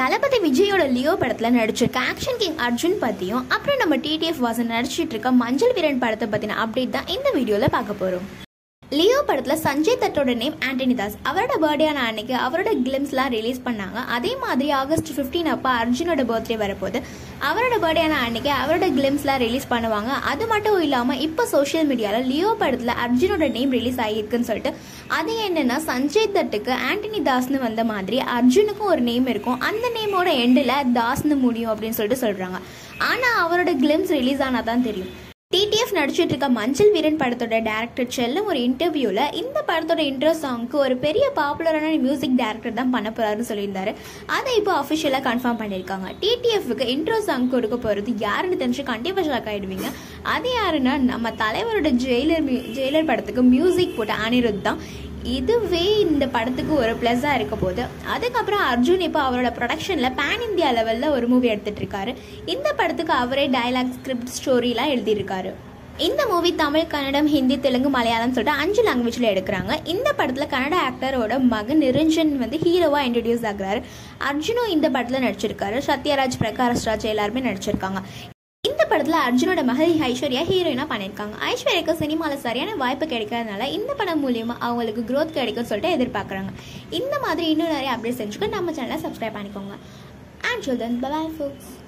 தளபதி விஜயோட லியோ படத்துல நடிச்சிருக்க action king Arjun பத்தியும் அப்புறம் நம்ம டிடிஎஃப் வாசன் நடிச்சிட்டு இருக்க மஞ்சள் வீரன் படத்தை பத்தின அப்டேட் தான் இந்த வீடியோல பார்க்க போறோம் லியோ படத்துல சஞ்சய் தட்டோட நேம் ஆண்டனி தாஸ் அவரோட பர்த்டேயான அன்னைக்கு அவரோட கிளிம்ஸ்லாம் ரிலீஸ் பண்ணாங்க அதே மாதிரி ஆகஸ்ட் 15 அப்போ அர்ஜுனோட பர்த்டே வரப்போது அவரோட பர்த்டேயான அன்னைக்கு அவரோட கிளிம்ஸ்லாம் ரிலீஸ் பண்ணுவாங்க அது மட்டும் இல்லாமல் இப்போ சோஷியல் மீடியாவில் லியோ படத்தில் அர்ஜுனோட நேம் ரிலீஸ் ஆகியிருக்குன்னு சொல்லிட்டு அது என்னன்னா சஞ்சய் தட்டுக்கு ஆண்டனி தாஸ்னு வந்த மாதிரி அர்ஜுனுக்கும் ஒரு நேம் இருக்கும் அந்த நேமோட எண்டில் தாஸ்னு முடியும் அப்படின்னு சொல்லிட்டு சொல்கிறாங்க ஆனால் அவரோட கிளிம்ஸ் ரிலீஸ் ஆனால் தான் தெரியும் டிடிஎஃப் நடிச்சிட்டு இருக்க மஞ்சள் வீரன் படத்தோட டேரக்டர் செல்லம் ஒரு இன்டர்வியூல இந்த படத்தோட இன்ட்ரோ சாங்க்கு ஒரு பெரிய பாப்புலரான மியூசிக் டேரக்டர் தான் பண்ண போறாருன்னு சொல்லியிருந்தாரு அதை இப்போ அஃபிஷியலாக கன்ஃபார்ம் பண்ணியிருக்காங்க டிடிஎஃப்க்கு இன்ட்ரோ சாங் கொடுக்க போறது யாருன்னு தெரிஞ்சு கண்டிப்பாக ஷாக் ஆயிடுவீங்க அது யாருன்னா நம்ம தலைவரோட ஜெயிலர் மியூ- ஜெயிலர் படத்துக்கு மியூசிக் போட்ட அனிருத் தான் இதுவே இந்த படத்துக்கு ஒரு ப்ளஸ்ஸாக இருக்க போது அதுக்கப்புறம் அர்ஜுன் இப்போ அவரோட ப்ரொடக்ஷனில் பேன் இந்தியா லெவலில் ஒரு மூவி எடுத்துட்டு இருக்காரு இந்த படத்துக்கு அவரே டயலாக் ஸ்கிரிப்ட் ஸ்டோரிலாம் எழுதியிருக்காரு இந்த மூவி தமிழ் கன்னடம் ஹிந்தி தெலுங்கு மலையாளம் சொல்லிட்டு அஞ்சு லாங்குவேஜில் எடுக்கிறாங்க இந்த படத்தில் கன்னட ஆக்டரோட மகன் நிரஞ்சன் வந்து ஹீரோவாக இன்ட்ரடியூஸ் ஆகுறாரு அர்ஜுனும் இந்த படத்தில் நடிச்சிருக்காரு சத்யராஜ் பிரகாஷ் ராஜ் எல்லாருமே நடிச்சிருக்காங்க இந்த படத்துல அர்ஜுனோட மகள் ஐஸ்வர்யா ஹீரோயினா பண்ணியிருக்காங்க ஐஸ்வர்யாக்கு சினிமாவில் சரியான வாய்ப்பு கிடைக்காதனால இந்த படம் மூலியமா அவங்களுக்கு growth கிடைக்கும் சொல்லிட்டு எதிர்பார்க்குறாங்க இந்த மாதிரி இன்னும் நிறைய அப்டேட் செஞ்சுக்க நம்ம சேனலை சப்ஸ்கிரைப் பண்ணிக்கோங்க அண்ட் சில்ட்ரன் பை ஃபோக்ஸ்